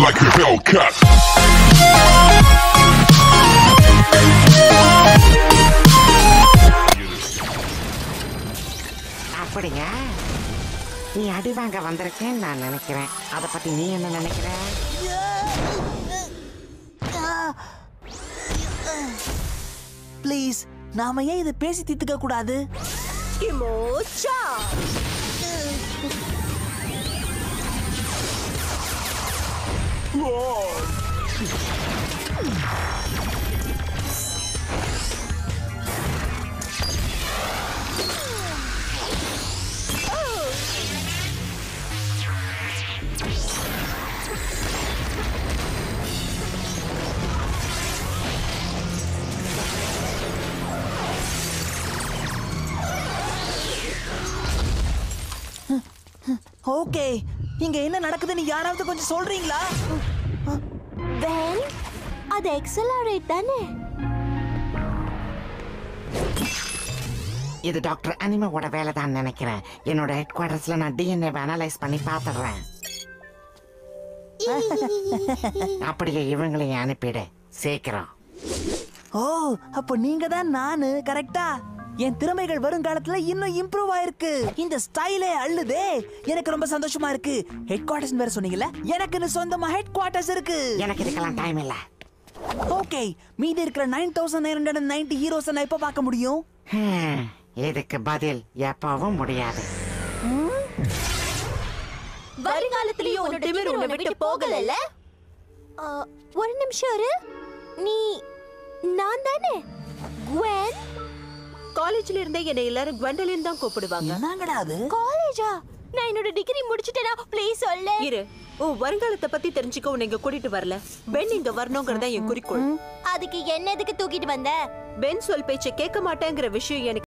like a Hellcat. அப்படிங்க நீ அடி வாங்க வந்திருக்கேன்னு நான் நினைக்கிறேன் அதை பத்தி நீ என்ன நினைக்கிற ப்ளீஸ் நாம ஏன் இதை பேசி தீர்த்துக்க கூடாது கிமோச்சா ஓகே இங்க என்ன நடக்குதுன்னு யாராவது கொஞ்சம் சொல்றீங்களா வெல் அது எக்ஸலரேட் தானே இது டாக்டர் அனிமாவோட வேலை தான் நினைக்கிறேன் என்னோட ஹெட் குவார்டர்ஸ்ல நான் டிஎன்ஏ அனலைஸ் பண்ணி பார்த்துடுறேன் அப்படியே இவங்களையும் அனுப்பிடு சீக்கிரம் ஓ அப்போ நீங்க தான் நானு கரெக்டா என் திறமைகள் வருங்காலத்துல இன்னும் இம்ப்ரூவ் ஆயிருக்கு இந்த ஸ்டைலே அள்ளுதே எனக்கு ரொம்ப சந்தோஷமா இருக்கு ஹெட் குவார்டர்ஸ் வேற சொன்னீங்கல்ல எனக்குன்னு சொந்தமா ஹெட் குவார்டர்ஸ் இருக்கு எனக்கு இதுக்கெல்லாம் டைம் இல்ல ஓகே மீதி இருக்கிற nine thousand nine hundred ninety heroes நான் எப்ப பார்க்க முடியும் ஹம், இதுக்கு பதில் எப்பவும் முடியாது வருங்காலத்திலயும் உன்னோட திமிர் உன்னை விட்டு போகலல்ல ஆ, ஒரு நிமிஷம் இரு நீ நான் தானே குவென் காலேஜ்ல இருந்தே என்னை எல்லாரும் குவெண்டலின் தான் கூப்பிடுவாங்க என்னங்கடா அது காலேஜா நான் என்னோட டிகிரி முடிச்சிட்டேனா ப்ளீஸ் சொல்லு இரு உன் வருங்காலத்தை பத்தி தெரிஞ்சுக்க உன்னை இங்க கூட்டிட்டு வரல பென் இங்க வரணுங்கிறதா என் குறிக்கோள் அதுக்கு என்ன எதுக்கு தூக்கிட்டு வந்த பென் சொல் பேச்சை கேட்க மாட்டேங்கிற விஷயம் எனக்கு